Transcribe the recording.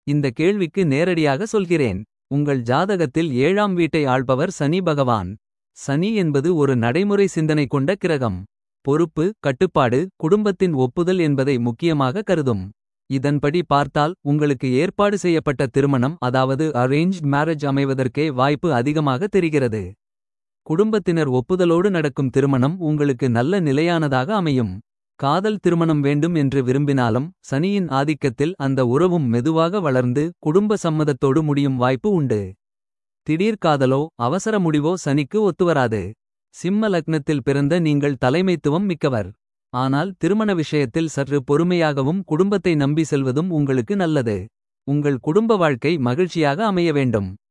இந்த கேள்விக்கு நேரடியாக சொல்கிறேன். உங்கள் ஜாதகத்தில் ஏழாம் வீட்டை ஆள்பவர் சனி பகவான். சனி என்பது ஒரு நடைமுறை சிந்தனை கொண்ட கிரகம். பொறுப்பு கட்டுப்பாடு குடும்பத்தின் ஒப்புதல் என்பதை முக்கியமாக கருதும். இதன்படி பார்த்தால் உங்களுக்கு ஏற்பாடு செய்யப்பட்ட திருமணம் அதாவது அரேஞ்ச்ட் மேரேஜ் அமைவதற்கே வாய்ப்பு அதிகமாக தெரிகிறது. குடும்பத்தினர் ஒப்புதலோடு நடக்கும் திருமணம் உங்களுக்கு நல்ல நிலையானதாக அமையும். காதல் திருமணம் வேண்டும் என்று விரும்பினாலும் சனியின் ஆதிக்கத்தில் அந்த உறவும் மெதுவாக வளர்ந்து குடும்ப சம்மதத்தோடு முடியும் வாய்ப்பு உண்டு. திடீர் காதலோ அவசர முடிவோ சனிக்கு ஒத்துவராது. சிம்ம லக்னத்தில் பிறந்த நீங்கள் தலைமைத்துவம் மிக்கவர். ஆனால் திருமண விஷயத்தில் சற்று பொறுமையாகவும் குடும்பத்தை நம்பி செல்வதும் உங்களுக்கு நல்லது. உங்கள் குடும்ப வாழ்க்கை மகிழ்ச்சியாக அமைய வேண்டும்.